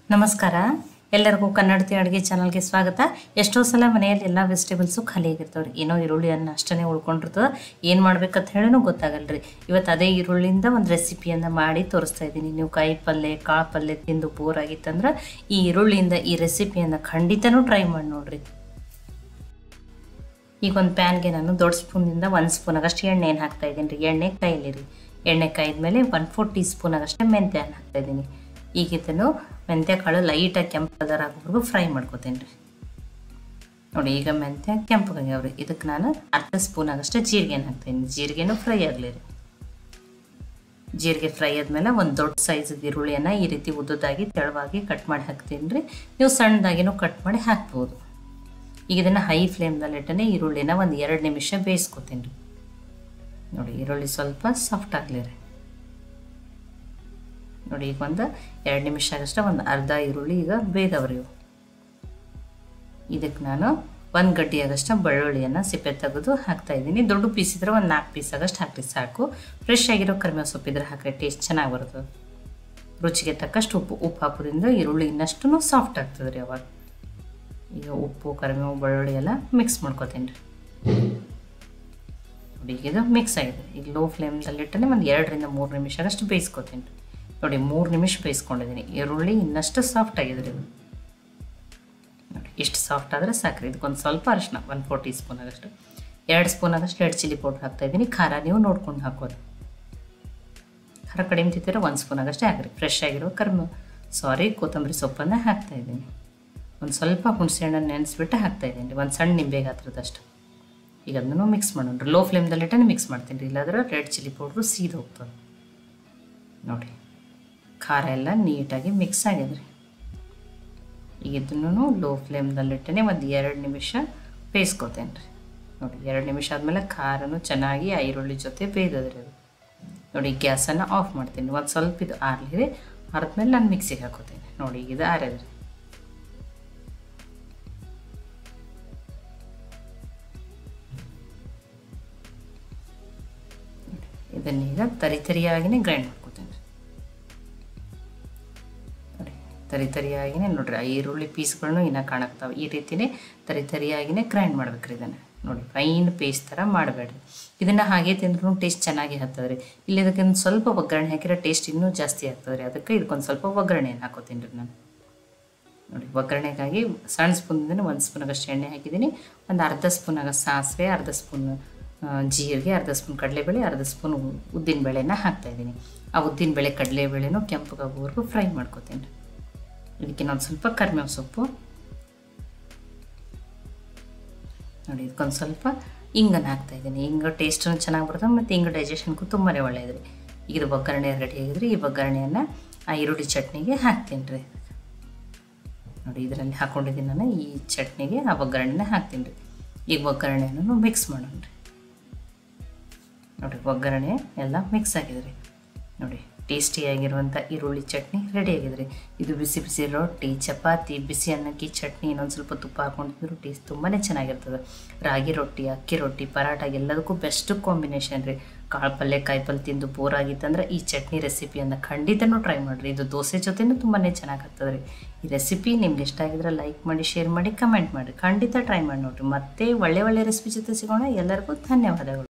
ನಮಸ್ಕಾರ ಎಲ್ಲರಿಗೂ ಕನ್ನಡತಿ ಅಡುಗೆ ಚಾನಲ್ಗೆ ಸ್ವಾಗತ ಎಷ್ಟೋ ಸಲ ಮನೆಯಲ್ಲಿ ಎಲ್ಲ ವೆಜಿಟೇಬಲ್ಸು ಖಾಲಿ ಆಗಿರ್ತಾವ್ರಿ ಏನೋ ಈರುಳ್ಳಿ ಅನ್ನ ಅಷ್ಟೇ ಉಳ್ಕೊಂಡಿರ್ತದೆ ಏನು ಮಾಡ್ಬೇಕಂತ ಹೇಳಿನೂ ಗೊತ್ತಾಗಲ್ರಿ ಇವತ್ತು ಅದೇ ಈರುಳ್ಳಿಯಿಂದ ಒಂದು ರೆಸಿಪಿಯನ್ನು ಮಾಡಿ ತೋರಿಸ್ತಾ ಇದ್ದೀನಿ ನೀವು ಕಾಯಿ ಪಲ್ಯ ಕಾಳು ಪಲ್ಯ ತಿಂದು ಬೋರ್ ಆಗಿತ್ತಂದ್ರೆ ಈ ಈರುಳ್ಳಿಯಿಂದ ಈ ರೆಸಿಪಿಯನ್ನು ಖಂಡಿತನೂ ಟ್ರೈ ಮಾಡಿ ನೋಡ್ರಿ ಈಗ ಒಂದು ಪ್ಯಾನ್ಗೆ ನಾನು ದೊಡ್ಡ ಸ್ಪೂನಿಂದ ಒಂದು ಸ್ಪೂನ್ ಆಗಷ್ಟು ಎಣ್ಣೆಯನ್ನು ಹಾಕ್ತಾ ಇದ್ದೀನಿ ರೀ ಎಣ್ಣೆ ಕಾಯಿಲಿ ರೀ ಎಣ್ಣೆ ಕಾಯ್ದ್ಮೇಲೆ ಒನ್ ಫೋರ್ ಟೀ ಸ್ಪೂನ್ ಆಗಷ್ಟೇ ಮೆಂತ್ಯನ ಹಾಕ್ತಾ ಇದ್ದೀನಿ ಈಗ ಇದನ್ನು ಮೆಂತ್ಯ ಕಾಳು ಲೈಟಾಗಿ ಕೆಂಪು ಕಲರ್ ಆಗೋವರೆಗೂ ಫ್ರೈ ಮಾಡ್ಕೊತೀನಿ ರೀ ನೋಡಿ ಈಗ ಮೆಂತ್ಯ ಕೆಂಪಗಾಗ್ಯಾವ್ರಿ ಇದಕ್ಕೆ ನಾನು ಅರ್ಧ ಸ್ಪೂನ್ ಆಗಷ್ಟೇ ಜೀರಿಗೆನ ಹಾಕ್ತೀನಿ ಜೀರಿಗೆನೂ ಫ್ರೈ ಆಗಲಿ ರೀ ಜೀರಿಗೆ ಫ್ರೈ ಆದಮೇಲೆ ಒಂದು ದೊಡ್ಡ ಸೈಜ್ ಈರುಳ್ಳಿಯನ್ನು ಈ ರೀತಿ ಉದ್ದದಾಗಿ ತೆಳುವಾಗಿ ಕಟ್ ಮಾಡಿ ಹಾಕ್ತೀನಿ ರೀ ನೀವು ಸಣ್ಣದಾಗಿನೂ ಕಟ್ ಮಾಡಿ ಹಾಕ್ಬೋದು ಈಗ ಇದನ್ನು ಹೈ ಫ್ಲೇಮ್ದಲ್ಲಿ ಇಟ್ಟನೆ ಈರುಳ್ಳಿನ ಒಂದು ಎರಡು ನಿಮಿಷ ಬೇಯಿಸ್ಕೊತೀನಿ ರೀ ನೋಡಿ ಈರುಳ್ಳಿ ಸ್ವಲ್ಪ ಸಾಫ್ಟ್ ಆಗಲಿ ರೀ ನೋಡಿ ಈಗ ಒಂದು ಎರಡು ನಿಮಿಷ ಆಗಷ್ಟೇ ಒಂದು ಅರ್ಧ ಈರುಳ್ಳಿ ಈಗ ಬೇಯ್ದವ್ರಿ ಇವು ಇದಕ್ಕೆ ನಾನು ಒಂದು ಗಡ್ಡಿ ಆಗಷ್ಟು ಬೆಳ್ಳುಳ್ಳಿಯನ್ನು ಸಿಪ್ಪೆ ತೆಗೆದು ಹಾಕ್ತಾ ಇದ್ದೀನಿ ದೊಡ್ಡ ಪೀಸ್ ಇದ್ರೆ ಒಂದು ನಾಲ್ಕು ಪೀಸ್ ಆಗಷ್ಟು ಹಾಕಿ ಸಾಕು ಫ್ರೆಶ್ ಆಗಿರೋ ಕರಿಬೇವು ಸೊಪ್ಪಿದ್ರೆ ಹಾಕಿದ್ರೆ ಟೇಸ್ಟ್ ಚೆನ್ನಾಗಿ ಬರ್ತದೆ ರುಚಿಗೆ ತಕ್ಕಷ್ಟು ಉಪ್ಪು ಉಪ್ಪು ಹಾಕೋದ್ರಿಂದ ಈರುಳ್ಳಿ ಇನ್ನಷ್ಟು ಸಾಫ್ಟ್ ಆಗ್ತದೆ ರೀ ಅವಾಗ ಈಗ ಉಪ್ಪು ಕರಿಬೇವು ಬೆಳ್ಳುಳ್ಳಿ ಎಲ್ಲ ಮಿಕ್ಸ್ ಮಾಡ್ಕೊತೀನಿ ರೀ ನೋಡಿ ಈಗ ಇದು ಮಿಕ್ಸ್ ಆಗಿದೆ ಈಗ ಲೋ ಫ್ಲೇಮ್ದಲ್ಲಿಟ್ಟನೆ ಒಂದು ಎರಡರಿಂದ ಮೂರು ನಿಮಿಷ ಅಷ್ಟು ಬೇಯಿಸ್ಕೊತೀನಿ ರೀ ನೋಡಿ ಮೂರು ನಿಮಿಷ ಬೇಯಿಸ್ಕೊಂಡಿದ್ದೀನಿ ಈರುಳ್ಳಿ ಇನ್ನಷ್ಟು ಸಾಫ್ಟ್ ಆಗಿದೆ ರೀ ಇದು ನೋಡಿ ಇಷ್ಟು ಸಾಫ್ಟ್ ಆದರೆ ಸಾಕ್ರಿ ಇದಕ್ಕೊಂದು ಸ್ವಲ್ಪ ಅರಿಶಿನ ಒಂದು ಫೋರ್ ಟೀ ಸ್ಪೂನ್ ಆಗಷ್ಟು ಎರಡು ಸ್ಪೂನ್ ಆಗಷ್ಟು ರೆಡ್ ಚಿಲ್ಲಿ ಪೌಡ್ರ್ ಹಾಕ್ತಾಯಿದ್ದೀನಿ ಖಾರ ನೀವು ನೋಡ್ಕೊಂಡು ಹಾಕೋದು ಖಾರ ಕಡಿಮೆ ತಿಂತೀರ ಒಂದು ಸ್ಪೂನ್ ಆಗಷ್ಟೇ ಹಾಕ್ರಿ ಫ್ರೆಶ್ ಆಗಿರೋ ಕರ್ಮ ಸಾರಿ ಕೊತ್ತಂಬರಿ ಸೊಪ್ಪನ್ನು ಹಾಕ್ತಾಯಿದ್ದೀನಿ ಒಂದು ಸ್ವಲ್ಪ ಹುಣಸೆಹಣ್ಣನ್ನು ನೆನೆಸ್ಬಿಟ್ಟು ಹಾಕ್ತಾಯಿದ್ದೀನಿ ರೀ ಒಂದು ಸಣ್ಣ ನಿಂಬೆ ಗಾತ್ರದಷ್ಟು ಈಗ ಅದನ್ನು ಮಿಕ್ಸ್ ಮಾಡೋಣ ಲೋ ಫ್ಲೇಮ್ದಲ್ಲಿಟ್ಟೆ ಮಿಕ್ಸ್ ಮಾಡ್ತೀನಿ ರೀ ಇಲ್ಲಾಂದ್ರೆ ರೆಡ್ ಚಿಲ್ಲಿ ಪೌಡ್ರು ಸೀದ್ ಹೋಗ್ತದೆ ನೋಡಿ ಖಾರ ಎಲ್ಲ ನೀಟಾಗಿ ಮಿಕ್ಸ್ ಆಗಿದೆ ರೀ ಈಗ ಇದನ್ನು ಲೋ ಫ್ಲೇಮ್ದಲ್ಲಿಟ್ಟೆ ಒಂದು ಎರಡು ನಿಮಿಷ ಬೇಯಿಸ್ಕೊತೇನೆ ರೀ ನೋಡಿ ಎರಡು ನಿಮಿಷ ಆದಮೇಲೆ ಖಾರನೂ ಚೆನ್ನಾಗಿ ಆ ಈರುಳ್ಳಿ ಜೊತೆ ಬೇಯ್ದದ್ರಿ ಅದು ನೋಡಿ ಗ್ಯಾಸನ್ನು ಆಫ್ ಮಾಡ್ತೀನಿ ಒಂದು ಸ್ವಲ್ಪ ಇದು ಆರ್ಲಿ ರೀ ಆರಿದ್ಮೇಲೆ ನಾನು ಮಿಕ್ಸಿಗೆ ಹಾಕೋತೀನಿ ನೋಡಿ ಈಗ ಇದು ಆರ್ಯದ್ರಿ ಇದನ್ನೀಗ ತರಿ ತರಿಯಾಗಿನೇ ಗ್ರೈಂಡ್ ಮಾಡ್ಕೊತೀನಿ ನೋಡಿ ತರಿ ತರಿಯಾಗಿನೇ ನೋಡ್ರಿ ಆ ಈರುಳ್ಳಿ ಪೀಸ್ಗಳನ್ನು ಇನ್ನೂ ಕಾಣಕ್ತಾವೆ ಈ ರೀತಿನೇ ತರಿ ತರಿಯಾಗಿನೇ ಗ್ರೈಂಡ್ ಮಾಡ್ಬೇಕ್ರಿ ಇದನ್ನು ನೋಡಿ ಫೈನ್ ಪೇಸ್ಟ್ ಥರ ಮಾಡಬೇಡ್ರಿ ಇದನ್ನು ಹಾಗೆ ತಿಂದ್ರೂ ಟೇಸ್ಟ್ ಚೆನ್ನಾಗಿ ಆಗ್ತದೆ ರೀ ಇಲ್ಲಿ ಇದಕ್ಕೆ ಒಂದು ಸ್ವಲ್ಪ ಒಗ್ಗರಣೆ ಹಾಕಿರೋ ಟೇಸ್ಟ್ ಇನ್ನೂ ಜಾಸ್ತಿ ಆಗ್ತದೆ ರೀ ಅದಕ್ಕೆ ಇದಕ್ಕೊಂದು ಸ್ವಲ್ಪ ಒಗ್ಗರಣೆಯನ್ನು ಹಾಕೋತೀನಿ ರೀ ನಾನು ನೋಡಿ ಒಗ್ಗರಣೆಗಾಗಿ ಸಣ್ಣ ಸ್ಪೂನಿಂದ ಒಂದು ಸ್ಪೂನಾಗಷ್ಟು ಎಣ್ಣೆ ಹಾಕಿದ್ದೀನಿ ಒಂದು ಅರ್ಧ ಸ್ಪೂನಾಗ ಸಾಸಿವೆ ಅರ್ಧ ಸ್ಪೂನ್ ಜೀರಿಗೆ ಅರ್ಧ ಸ್ಪೂನ್ ಕಡಲೆಬೇಳೆ ಅರ್ಧ ಸ್ಪೂನ್ ಉದ್ದಿನಬೇಳೆನ ಹಾಕ್ತಾಯಿದ್ದೀನಿ ಆ ಉದ್ದಿನಬೇಳೆ ಕಡಲೆಬೇಳೆನೂ ಕೆಂಪಗಾಗೋವರೆಗೂ ಫ್ರೈ ಮಾಡ್ಕೊತೀನಿ ಇದಕ್ಕೆ ನಾನು ಸ್ವಲ್ಪ ಕರಿಬೇವು ಸೊಪ್ಪು ನೋಡಿ ಇದಕ್ಕೊಂದು ಸ್ವಲ್ಪ ಇಂಗನ್ನು ಹಾಕ್ತಾಯಿದ್ದೀನಿ ಇಂಗು ಟೇಸ್ಟೂ ಚೆನ್ನಾಗಿ ಬರ್ತದೆ ಮತ್ತು ಇಂಗು ಡೈಜೆಷನ್ಗೂ ತುಂಬಾ ಒಳ್ಳೆಯದು ರೀ ಈಗ ಇದು ಒಗ್ಗರಣೆ ರೆಡಿ ಆಗಿದ್ರೆ ಈ ಒಗ್ಗರಣೆಯನ್ನು ಆ ಈರುಳ್ಳಿ ಚಟ್ನಿಗೆ ಹಾಕ್ತೀನಿ ರೀ ನೋಡಿ ಇದರಲ್ಲಿ ಹಾಕ್ಕೊಂಡಿದ್ದೀನಿ ನಾನು ಈ ಚಟ್ನಿಗೆ ಆ ಒಗ್ಗರಣೆನ ಹಾಕ್ತೀನಿ ರೀ ಈಗ ಒಗ್ಗರಣೆಯನ್ನು ಮಿಕ್ಸ್ ಮಾಡೋಣ ರೀ ನೋಡಿ ಒಗ್ಗರಣೆ ಎಲ್ಲ ಮಿಕ್ಸ್ ಆಗಿದೆ ರೀ ನೋಡಿ ಟೇಸ್ಟಿಯಾಗಿರುವಂಥ ಈರುಳ್ಳಿ ಚಟ್ನಿ ರೆಡಿ ಆಗಿದೆ ರೀ ಇದು ಬಿಸಿ ಬಿಸಿ ರೊಟ್ಟಿ ಚಪಾತಿ ಬಿಸಿ ಅನ್ನಕ್ಕೆ ಚಟ್ನಿ ಇನ್ನೊಂದು ಸ್ವಲ್ಪ ತುಪ್ಪ ಹಾಕೊಂಡಿದ್ರು ಟೇಸ್ಟ್ ತುಂಬಾ ಚೆನ್ನಾಗಿರ್ತದೆ ರಾಗಿ ರೊಟ್ಟಿ ಅಕ್ಕಿ ರೊಟ್ಟಿ ಪರಾಟ ಎಲ್ಲದಕ್ಕೂ ಬೆಸ್ಟ್ ಕಾಂಬಿನೇಷನ್ ರೀ ಕಾಳು ಪಲ್ಯ ಕಾಯಿ ಪಲ್ಯ ತಿಂದು ಬೋರ್ ಆಗಿತ್ತಂದ್ರೆ ಈ ಚಟ್ನಿ ರೆಸಿಪಿಯನ್ನು ಖಂಡಿತನೂ ಟ್ರೈ ಮಾಡಿರಿ ಇದು ದೋಸೆ ಜೊತೆನೂ ತುಂಬಾ ಚೆನ್ನಾಗಾಗ್ತದೆ ರೀ ಈ ರೆಸಿಪಿ ನಿಮ್ಗೆ ಇಷ್ಟ ಆಗಿದ್ರೆ ಲೈಕ್ ಮಾಡಿ ಶೇರ್ ಮಾಡಿ ಕಮೆಂಟ್ ಮಾಡಿರಿ ಖಂಡಿತ ಟ್ರೈ ಮಾಡಿ ನೋಡಿರಿ ಮತ್ತೆ ಒಳ್ಳೆ ಒಳ್ಳೆ ರೆಸಿಪಿ ಜೊತೆ ಸಿಗೋಣ ಎಲ್ಲರಿಗೂ ಧನ್ಯವಾದಗಳು